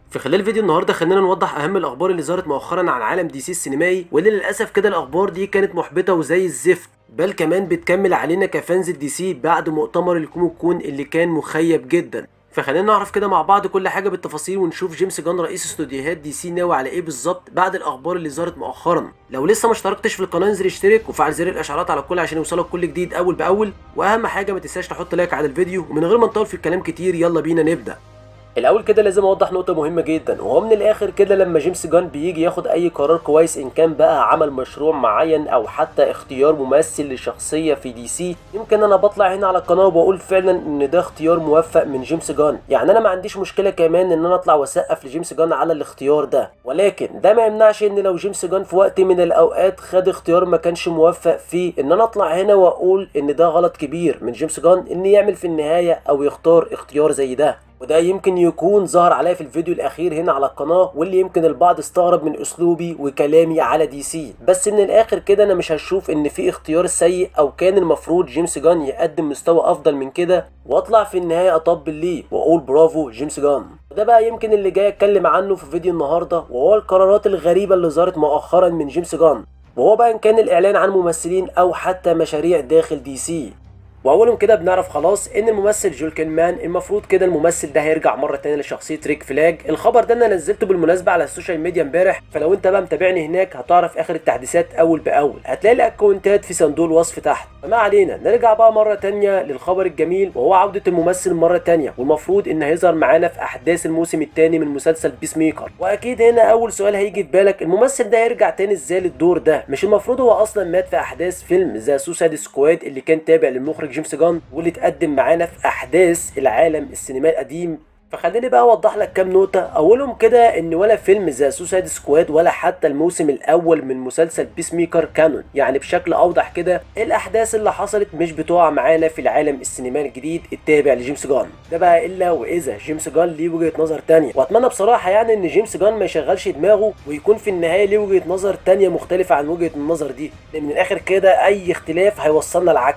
في خلال فيديو النهارده خلينا نوضح اهم الاخبار اللي ظهرت مؤخرا عن عالم دي سي السينمائي واللي للاسف كده الاخبار دي كانت محبطه وزي الزفت بل كمان بتكمل علينا كفانز الدي سي بعد مؤتمر الكوميك كون اللي كان مخيب جدا فخلينا نعرف كده مع بعض كل حاجه بالتفاصيل ونشوف جيمس جان رئيس استوديوهات دي سي ناوي على ايه بالظبط بعد الاخبار اللي ظهرت مؤخرا لو لسه ما اشتركتش في القناه انزل اشترك وفعل زر الاشعارات على الكل عشان يوصلك كل جديد اول باول واهم حاجه ما تنساش تحط لايك على الفيديو ومن غير ما نطول في الكلام كتير يلا بينا نبدا الاول كده لازم اوضح نقطه مهمه جدا وهو من الاخر كده لما جيمس جان بيجي ياخد اي قرار كويس ان كان بقى عمل مشروع معين او حتى اختيار ممثل لشخصيه في دي سي يمكن انا بطلع هنا على القناه وبقول فعلا ان ده اختيار موفق من جيمس جان يعني انا ما عنديش مشكله كمان ان انا اطلع واسقف لجيمس جان على الاختيار ده ولكن ده ما يمنعش ان لو جيمس جان في وقت من الاوقات خد اختيار ما كانش موفق فيه ان انا اطلع هنا واقول ان ده غلط كبير من جيمس جان ان يعمل في النهايه او يختار اختيار زي ده وده يمكن يكون ظهر عليا في الفيديو الاخير هنا على القناه واللي يمكن البعض استغرب من اسلوبي وكلامي على دي سي بس من الاخر كده انا مش هشوف ان في اختيار سيء او كان المفروض جيمس جان يقدم مستوى افضل من كده واطلع في النهايه اطبل ليه واقول برافو جيمس جان وده بقى يمكن اللي جاي اتكلم عنه في فيديو النهارده وهو القرارات الغريبه اللي ظهرت مؤخرا من جيمس جان وهو بقى ان كان الاعلان عن ممثلين او حتى مشاريع داخل دي سي واولهم كده بنعرف خلاص ان الممثل جول كينمان المفروض كده الممثل ده هيرجع مره تانية لشخصيه ريك فلاج الخبر ده انا نزلته بالمناسبه على السوشيال ميديا امبارح فلو انت بقى متابعني هناك هتعرف اخر التحديثات اول باول هتلاقي الاكونتات في صندوق الوصف تحت فما علينا نرجع بقى مره تانية للخبر الجميل وهو عوده الممثل مره تانية والمفروض ان هيظهر معانا في احداث الموسم الثاني من مسلسل بيس ميكر واكيد هنا اول سؤال هيجي في بالك الممثل ده هيرجع تاني ازاي للدور ده مش المفروض هو اصلا مات في احداث فيلم ذا سوسايد سكواد اللي كان تابع للمخرج جيمس جان واللي اتقدم معانا في احداث العالم السينمائي القديم فخليني بقى اوضح لك كام نقطة اولهم كده ان ولا فيلم ذا سوسايد سكواد ولا حتى الموسم الاول من مسلسل بيس ميكر كانون يعني بشكل اوضح كده الاحداث اللي حصلت مش بتقع معانا في العالم السينمائي الجديد التابع لجيمس جان ده بقى الا واذا جيمس جان ليه وجهة نظر تانية واتمنى بصراحة يعني ان جيمس جان ما يشغلش دماغه ويكون في النهاية ليه وجهة نظر تانية مختلفة عن وجهة النظر دي لان من الاخر كده اي اختلاف هيوصلنا لعك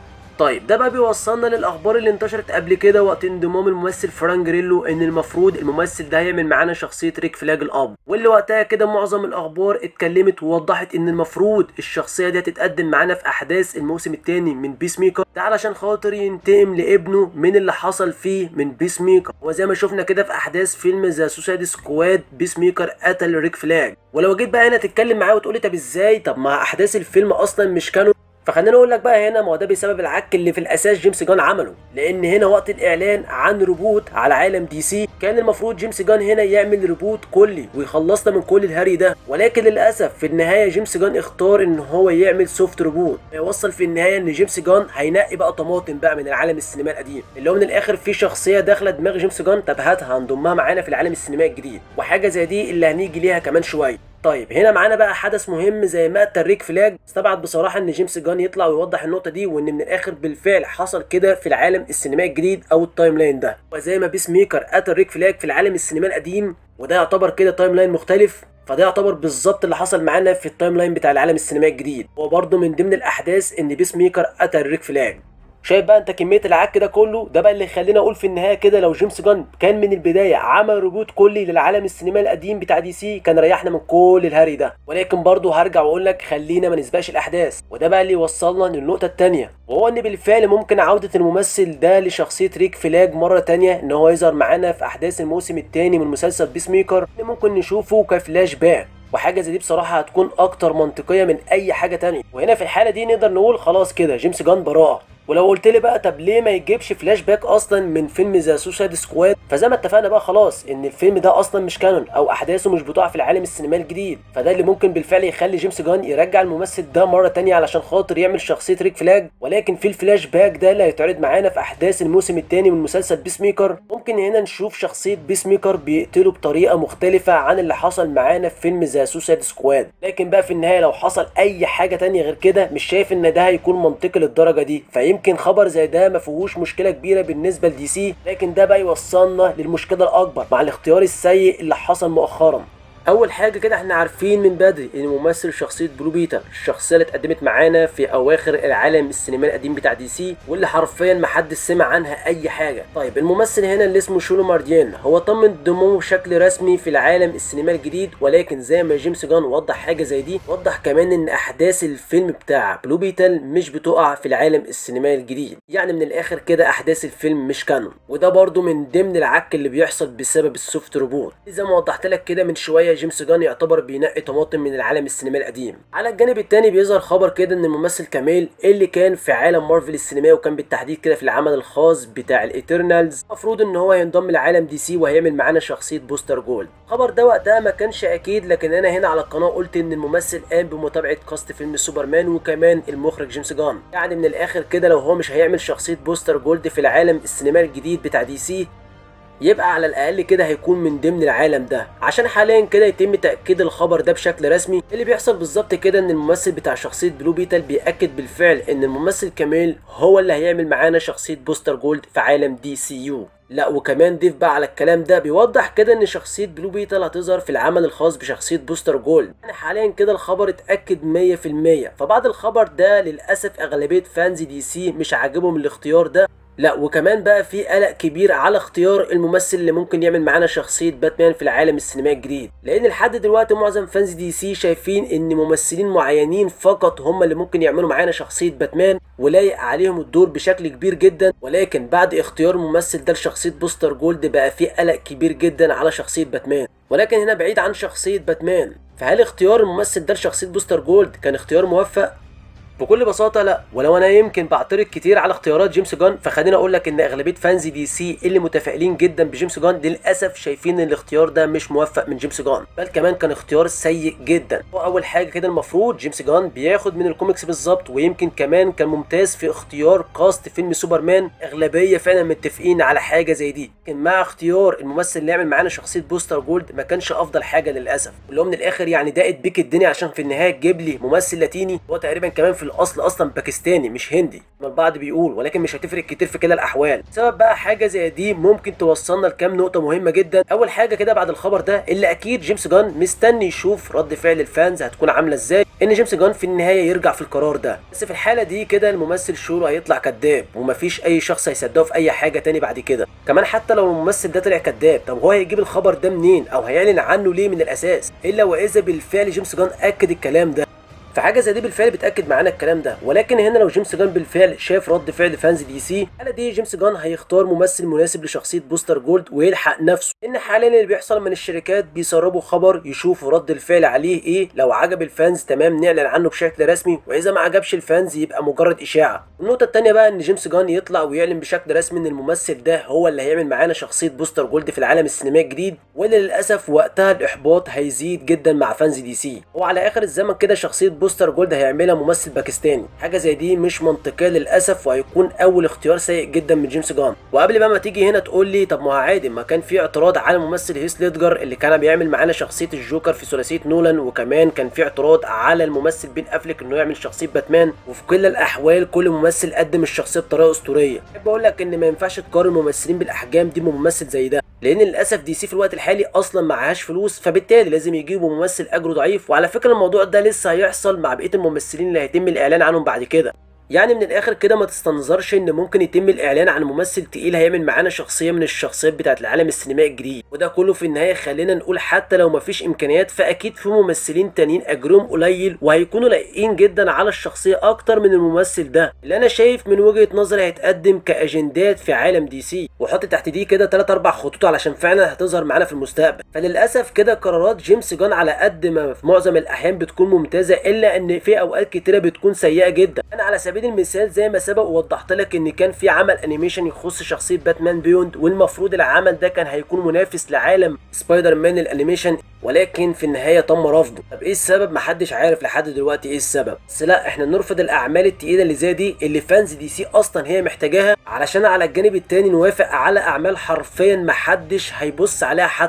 طيب ده بقى بيوصلنا للاخبار اللي انتشرت قبل كده وقت انضمام الممثل فران جريلو ان المفروض الممثل ده هيعمل معانا شخصيه ريك فلاج الاب واللي وقتها كده معظم الاخبار اتكلمت ووضحت ان المفروض الشخصيه دي هتتقدم معانا في احداث الموسم الثاني من بيس ميكر ده علشان خاطر ينتقم لابنه من اللي حصل فيه من بيس ميكر وزي ما شفنا كده في احداث فيلم ذا سوسايد سكواد بيس ميكر قتل ريك فلاج ولو جيت بقى هنا تتكلم معايا وتقولي طب ازاي طب ما احداث الفيلم اصلا مش كانوا فخلينا اقول لك بقى هنا ما هو ده بسبب العك اللي في الاساس جيمس جان عمله لان هنا وقت الاعلان عن ريبوت على عالم دي سي كان المفروض جيمس جان هنا يعمل ريبوت كلي ويخلصنا من كل الهري ده ولكن للاسف في النهايه جيمس جان اختار ان هو يعمل سوفت ريبوت يوصل في النهايه ان جيمس جان هينقي بقى طماطم بقى من العالم السينمائي القديم اللي هو من الاخر في شخصيه داخله دماغ جيمس جان طب هاتها هنضمها معانا في العالم السينمائي الجديد وحاجه زي دي اللي هنيجي ليها كمان شويه طيب هنا معانا بقى حدث مهم زي مقتل ريك فلاج استبعد بصراحه ان جيمس جان يطلع ويوضح النقطه دي وان من الاخر بالفعل حصل كده في العالم السينمائي الجديد او التايم لاين ده وزي ما بيس ميكر قتل ريك فلاج في العالم السينمائي القديم وده يعتبر كده تايم لاين مختلف فده يعتبر بالظبط اللي حصل معانا في التايم لاين بتاع العالم السينمائي الجديد وبرده من ضمن الاحداث ان بيس ميكر قتل ريك فلاج شايف بقى انت كميه العك ده كله ده بقى اللي يخلينا اقول في النهايه كده لو جيمس جان كان من البدايه عمل ريبوت كلي للعالم السينمائي القديم بتاع دي سي كان ريحنا من كل الهري ده ولكن برضه هرجع واقول لك خلينا ما نسبقش الاحداث وده بقى اللي يوصلنا للنقطه الثانيه وهو ان بالفعل ممكن عوده الممثل ده لشخصيه ريك فلاج مره ثانيه ان هو يظهر معانا في احداث الموسم الثاني من مسلسل بيس ميكر اللي ممكن نشوفه كفلاش باك وحاجه زي دي بصراحه هتكون اكتر منطقيه من اي حاجه تانية وهنا في الحاله دي نقدر نقول خلاص كده جيمس جان براءه ولو قلت لي بقى طب ليه ما يجيبش فلاش باك اصلا من فيلم ذا سوسايد سكواد فزي ما اتفقنا بقى خلاص ان الفيلم ده اصلا مش كانون او احداثه مش بتقع في العالم السينمائي الجديد فده اللي ممكن بالفعل يخلي جيمس جان يرجع الممثل ده مره تانية علشان خاطر يعمل شخصيه ريك فلاج ولكن في الفلاش باك ده اللي هيتعرض معانا في احداث الموسم الثاني من مسلسل بيس ميكر ممكن هنا نشوف شخصيه بيس ميكر بيقتله بطريقه مختلفه عن اللي حصل معانا في فيلم ذا سوسايد سكواد لكن بقى في النهايه لو حصل اي حاجه تانية غير كده مش شايف ان ده هيكون منطقي للدرجه دي فيمكن خبر زي ده ما فيهوش مشكله كبيره بالنسبه لدي سي لكن ده بقى يوصلنا للمشكله الاكبر مع الاختيار السيء اللي حصل مؤخرا اول حاجه كده احنا عارفين من بدري ان ممثل شخصيه بلو بيتر الشخصيه اللي اتقدمت معانا في اواخر العالم السينمائي القديم بتاع دي سي واللي حرفيا ما حدش سمع عنها اي حاجه طيب الممثل هنا اللي اسمه شولو مارديان هو تم انضمامه بشكل رسمي في العالم السينمائي الجديد ولكن زي ما جيمس جان وضح حاجه زي دي وضح كمان ان احداث الفيلم بتاع بلو بيتل مش بتقع في العالم السينمائي الجديد يعني من الاخر كده احداث الفيلم مش كانون وده برضو من ضمن العك اللي بيحصل بسبب السوفت روبوت زي ما وضحت لك كده من شويه جيمس جان يعتبر بينقي طماطم من العالم السينمائي القديم على الجانب الثاني بيظهر خبر كده ان الممثل كاميل اللي كان في عالم مارفل السينمائي وكان بالتحديد كده في العمل الخاص بتاع الايترنالز المفروض ان هو هينضم لعالم دي سي وهيعمل معانا شخصيه بوستر جولد الخبر ده وقتها ما كانش اكيد لكن انا هنا على القناه قلت ان الممثل قام بمتابعه كاست فيلم سوبرمان وكمان المخرج جيمس جان يعني من الاخر كده لو هو مش هيعمل شخصيه بوستر جولد في العالم السينمائي الجديد بتاع دي سي يبقى على الاقل كده هيكون من ضمن العالم ده عشان حاليا كده يتم تاكيد الخبر ده بشكل رسمي اللي بيحصل بالظبط كده ان الممثل بتاع شخصيه بلو بيتل بياكد بالفعل ان الممثل كاميل هو اللي هيعمل معانا شخصيه بوستر جولد في عالم دي سي يو لا وكمان ضيف بقى على الكلام ده بيوضح كده ان شخصيه بلو بيتل هتظهر في العمل الخاص بشخصيه بوستر جولد يعني حاليا كده الخبر اتاكد 100% فبعد الخبر ده للاسف اغلبيه فانز دي سي مش عاجبهم الاختيار ده لا وكمان بقى في قلق كبير على اختيار الممثل اللي ممكن يعمل معانا شخصيه باتمان في العالم السينمائي الجديد لان لحد دلوقتي معظم فانز دي سي شايفين ان ممثلين معينين فقط هم اللي ممكن يعملوا معانا شخصيه باتمان ولايق عليهم الدور بشكل كبير جدا ولكن بعد اختيار الممثل ده لشخصيه بوستر جولد بقى في قلق كبير جدا على شخصيه باتمان ولكن هنا بعيد عن شخصيه باتمان فهل اختيار الممثل ده لشخصيه بوستر جولد كان اختيار موفق بكل بساطه لا ولو انا يمكن بعترض كتير على اختيارات جيمس جان فخليني اقول لك ان اغلبيه فانز دي سي اللي متفائلين جدا بجيمس جان للاسف شايفين ان الاختيار ده مش موفق من جيمس جان بل كمان كان اختيار سيء جدا واول حاجه كده المفروض جيمس جان بياخد من الكوميكس بالظبط ويمكن كمان كان ممتاز في اختيار كاست فيلم سوبرمان اغلبيه فعلا متفقين على حاجه زي دي لكن مع اختيار الممثل اللي يعمل معانا شخصيه بوستر جولد ما كانش افضل حاجه للاسف اللي هو من الاخر يعني دقت بيك الدنيا عشان في النهايه تجيب لي ممثل لاتيني هو تقريبا كمان في الاصل اصلا باكستاني مش هندي ما البعض بيقول ولكن مش هتفرق كتير في كده الاحوال سبب بقى حاجه زي دي ممكن توصلنا لكام نقطه مهمه جدا اول حاجه كده بعد الخبر ده اللي اكيد جيمس جان مستني يشوف رد فعل الفانز هتكون عامله ازاي ان جيمس جان في النهايه يرجع في القرار ده بس في الحاله دي كده الممثل شورو هيطلع كذاب ومفيش اي شخص هيصدقه في اي حاجه تاني بعد كده كمان حتى لو الممثل ده طلع كذاب طب هو هيجيب الخبر ده منين او هيعلن عنه ليه من الاساس الا واذا بالفعل جيمس جان اكد الكلام ده فحاجه زي دي بالفعل بتاكد معانا الكلام ده ولكن هنا لو جيمس جان بالفعل شاف رد فعل فانز دي سي الحاله دي جيمس جان هيختار ممثل مناسب لشخصيه بوستر جولد ويلحق نفسه ان حاليا اللي بيحصل من الشركات بيسربوا خبر يشوفوا رد الفعل عليه ايه لو عجب الفانز تمام نعلن عنه بشكل رسمي واذا ما عجبش الفانز يبقى مجرد اشاعه النقطه الثانيه بقى ان جيمس جان يطلع ويعلن بشكل رسمي ان الممثل ده هو اللي هيعمل معانا شخصيه بوستر جولد في العالم السينمائي الجديد واللي للاسف وقتها الاحباط هيزيد جدا مع فانز دي سي وعلى اخر الزمن كده شخصيه بوستر جولد هيعمل يعملها ممثل باكستاني حاجه زي دي مش منطقيه للاسف وهيكون اول اختيار سيء جدا من جيمس جان وقبل بقى ما تيجي هنا تقول لي طب ما هو عادي ما كان في اعتراض على الممثل هيث ليدجر اللي كان بيعمل معانا شخصيه الجوكر في ثلاثيه نولان وكمان كان في اعتراض على الممثل بين افليك انه يعمل شخصيه باتمان وفي كل الاحوال كل ممثل قدم الشخصيه بطريقه اسطوريه احب اقول لك ان ما ينفعش تقارن ممثلين بالاحجام دي بممثل زي ده لان للاسف دي سي في الوقت الحالي اصلا معهاش فلوس فبالتالي لازم يجيبوا ممثل اجره ضعيف وعلى فكره الموضوع ده لسه هيحصل مع بقيه الممثلين اللي هيتم الاعلان عنهم بعد كده يعني من الاخر كده ما تستنظرش ان ممكن يتم الاعلان عن ممثل تقيل هيعمل معانا شخصيه من الشخصيات بتاعه العالم السينمائي الجديد وده كله في النهايه خلينا نقول حتى لو مفيش امكانيات فاكيد في ممثلين تانيين اجرهم قليل وهيكونوا لايقين جدا على الشخصيه اكتر من الممثل ده اللي انا شايف من وجهه نظري هيتقدم كاجندات في عالم دي سي وحط تحت دي كده 3 4 خطوط علشان فعلا هتظهر معانا في المستقبل فللاسف كده قرارات جيمس جان على قد ما في معظم الاحيان بتكون ممتازه الا ان في اوقات كتيره بتكون سيئه جدا انا على سبيل المثال زي ما سبق ووضحت لك ان كان في عمل انيميشن يخص شخصيه باتمان بيوند والمفروض العمل ده كان هيكون منافس لعالم سبايدر مان الانيميشن ولكن في النهايه تم رفضه طب ايه السبب محدش عارف لحد دلوقتي ايه السبب بس لا احنا نرفض الاعمال التقيله اللي زي دي اللي فانز دي سي اصلا هي محتاجاها علشان على الجانب التاني نوافق على اعمال حرفيا محدش هيبص عليها حتى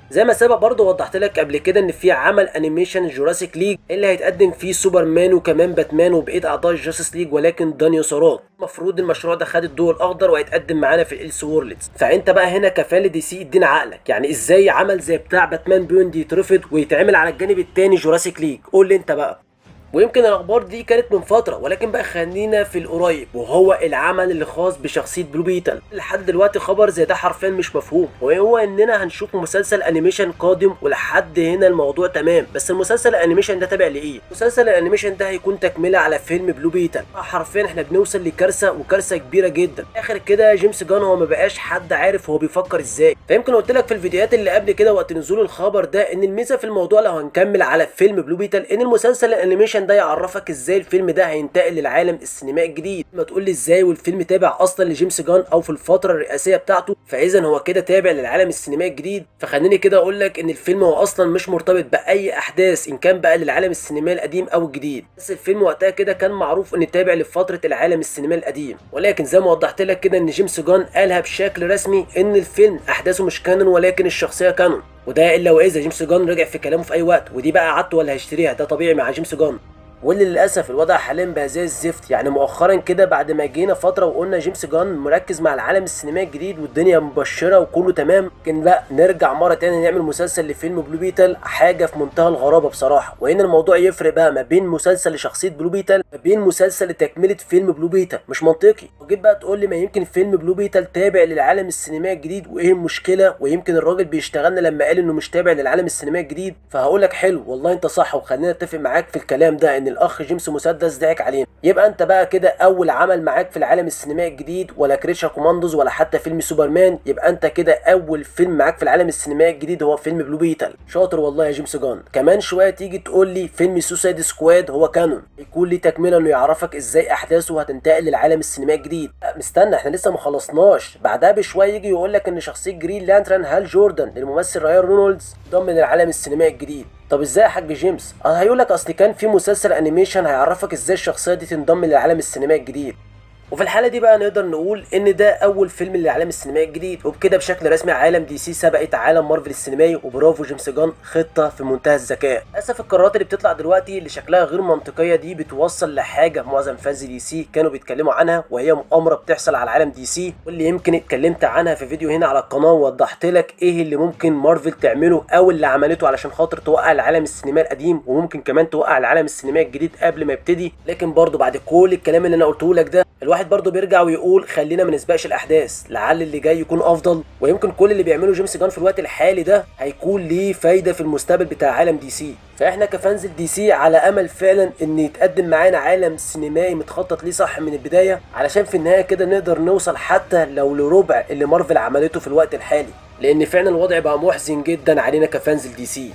زي ما سبق برضه وضحت لك قبل كده ان في عمل انيميشن جوراسيك ليج اللي هيتقدم فيه سوبرمان وكمان باتمان وبقيه اعضاء الجاستس ليج ولكن ديناصورات المفروض المشروع ده خد الضوء الاخضر وهيتقدم معانا في الالس وورلدز فانت بقى هنا كفان دي سي ادينا عقلك يعني ازاي عمل زي بتاع باتمان بيوند يترفض ويتعمل على الجانب التاني جوراسيك ليج قول لي انت بقى ويمكن الاخبار دي كانت من فتره ولكن بقى خلينا في القريب وهو العمل اللي خاص بشخصيه بلو بيتل لحد دلوقتي خبر زي ده حرفيا مش مفهوم وهو اننا هنشوف مسلسل انيميشن قادم ولحد هنا الموضوع تمام بس المسلسل الانيميشن ده تابع لايه مسلسل الانيميشن ده هيكون تكمله على فيلم بلو بيتل حرفيا احنا بنوصل لكارثه وكارثه كبيره جدا اخر كده جيمس جان هو ما بقاش حد عارف هو بيفكر ازاي فيمكن قلت لك في الفيديوهات اللي قبل كده وقت نزول الخبر ده ان الميزه في الموضوع لو هنكمل على فيلم بلو بيتل ان المسلسل الانيميشن ده يعرفك ازاي الفيلم ده هينتقل للعالم السينمائي الجديد ما تقول لي ازاي والفيلم تابع اصلا لجيمس جان او في الفتره الرئاسيه بتاعته فاذا هو كده تابع للعالم السينمائي الجديد فخليني كده اقول لك ان الفيلم هو اصلا مش مرتبط باي احداث ان كان بقى للعالم السينمائي القديم او الجديد بس الفيلم وقتها كده كان معروف ان تابع لفتره العالم السينمائي القديم ولكن زي ما وضحت لك كده ان جيمس جان قالها بشكل رسمي ان الفيلم احداثه مش كانون ولكن الشخصيه كانون وده الا واذا جيمس جان رجع في كلامه في اي وقت ودي بقى عادته ولا هيشتريها ده طبيعي مع جيمس جان واللي للاسف الوضع حاليا بقى زي الزفت يعني مؤخرا كده بعد ما جينا فتره وقلنا جيمس جان مركز مع العالم السينمائي الجديد والدنيا مبشره وكله تمام لكن لا نرجع مره تاني نعمل مسلسل لفيلم بلو بيتل حاجه في منتهى الغرابه بصراحه وهنا الموضوع يفرق بقى ما بين مسلسل لشخصيه بلو بيتل ما بين مسلسل لتكمله فيلم بلو بيتل مش منطقي وجيت بقى تقول لي ما يمكن فيلم بلو بيتل تابع للعالم السينمائي الجديد وايه المشكله ويمكن الراجل بيشتغلنا لما قال انه مش تابع للعالم السينمائي الجديد فهقول لك حلو والله انت صح وخلينا اتفق معاك في الكلام ده ان الاخ جيمس مسدس ضحك علينا يبقى انت بقى كده اول عمل معاك في العالم السينمائي الجديد ولا كريشا كوماندوز ولا حتى فيلم سوبرمان يبقى انت كده اول فيلم معاك في العالم السينمائي الجديد هو فيلم بلو بيتل شاطر والله يا جيمس جان كمان شويه تيجي تقول لي فيلم سوسايد سكواد هو كانون يكون ليه تكمله انه يعرفك ازاي احداثه هتنتقل للعالم السينمائي الجديد لا مستنى احنا لسه ما خلصناش بعدها بشويه يجي يقول لك ان شخصيه جرين لانترن هال جوردن للممثل رايان رونالدز ضمن العالم السينمائي الجديد طب ازاي يا حاج جيمس؟ اه هيقول لك اصل كان في مسلسل انيميشن هيعرفك ازاي الشخصيه دي تنضم للعالم السينمائي الجديد وفي الحالة دي بقى نقدر نقول إن ده أول فيلم للعالم السينمائي الجديد وبكده بشكل رسمي عالم دي سي سبقت عالم مارفل السينمائي وبرافو جيمس جان خطة في منتهى الذكاء. للأسف القرارات اللي بتطلع دلوقتي اللي شكلها غير منطقية دي بتوصل لحاجة معظم فانز دي سي كانوا بيتكلموا عنها وهي مؤامرة بتحصل على عالم دي سي واللي يمكن اتكلمت عنها في فيديو هنا على القناة ووضحت لك إيه اللي ممكن مارفل تعمله أو اللي عملته علشان خاطر توقع العالم السينمائي القديم وممكن كمان توقع العالم السينمائي الجديد قبل ما يبتدي لكن برضه بعد كل الكلام اللي أنا قلته لك ده الواحد برضه بيرجع ويقول خلينا ما نسبقش الاحداث لعل اللي جاي يكون افضل ويمكن كل اللي بيعمله جيمس جان في الوقت الحالي ده هيكون ليه فايده في المستقبل بتاع عالم دي سي فاحنا كفانز الدي سي على امل فعلا ان يتقدم معانا عالم سينمائي متخطط ليه صح من البدايه علشان في النهايه كده نقدر نوصل حتى لو لربع اللي مارفل عملته في الوقت الحالي لان فعلا الوضع بقى محزن جدا علينا كفانز الدي سي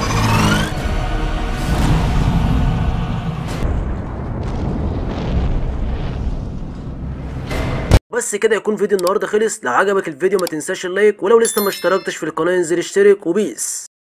بس كده يكون فيديو النهارده خلص لو عجبك الفيديو ما تنساش اللايك ولو لسه ما اشتركتش في القناه انزل اشترك وبيس